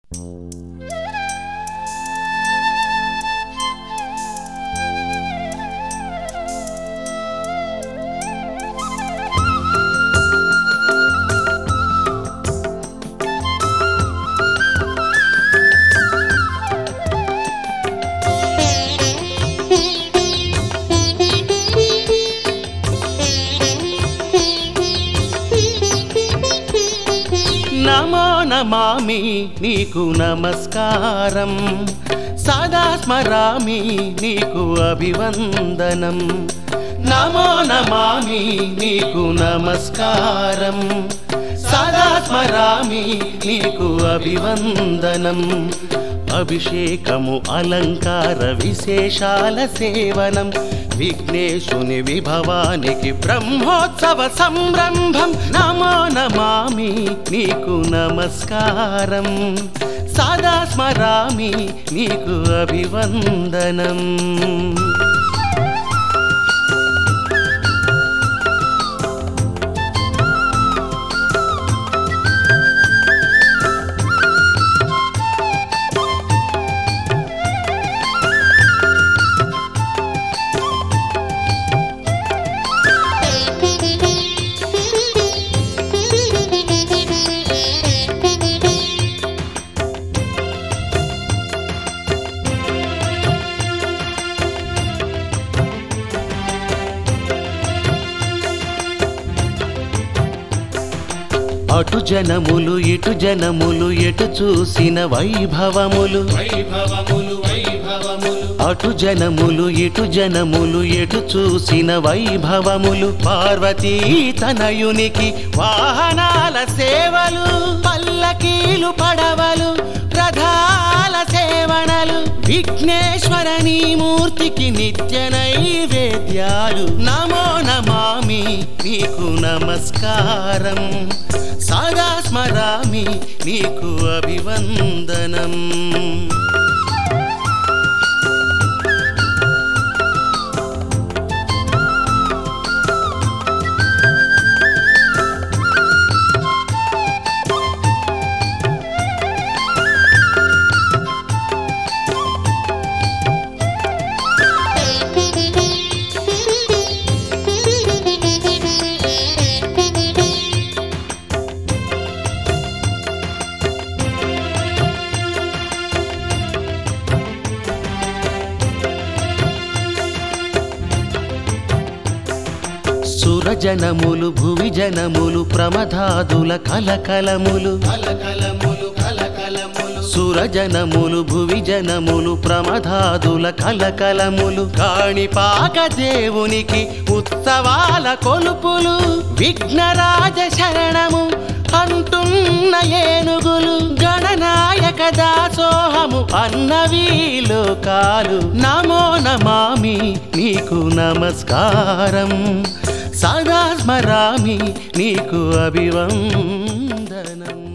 నమో నమామి నీకు నమస్కారం సదా స్మరామి నీకు అభివందనం నమో నమామి నీకు నమస్కారం సదా స్మరామి నీకు అభివందనం అభిషేకము అలంకార విశేషాల సేవనం విఘ్నేశుని విభవానికి బ్రహ్మోత్సవ సంరంభం నమో నమామి నీకు నమస్కారం సదా స్మరామి నీకు అభివందనం అటు జనములు ఇటు జనములు ఎటు చూసిన వైభవములు వైభవములు వైభవములు అటు జనములు ఇటు జనములు ఎటు చూసిన వైభవములు పార్వతీ తనయునికి వాహనాల సేవలు పల్లకీలు పడవలు రథాల సేవనలు విఘ్నేశ్వరని మూర్తికి నిత్య నైవేద్యాలు నమో నమామి నీకు నమస్కారం సదా స్మరామి నీకు అభివందనం సురజనములు భువి జనములు ప్రమదాదుల కలకలములు కలకలములు కలకలములు సురజనములు భువి జనములు ప్రమదాదుల కలకలములు కాణిపాక దేవునికి ఉత్సవాల కొలుపులు విఘ్నరాజ శరణము అంటున్న ఏనుగులు గణనాయక దాసోహము అన్నవీ లోకాలు నమో నమామి నీకు నమస్కారం సదా స్మరామి నీకు అభివందనం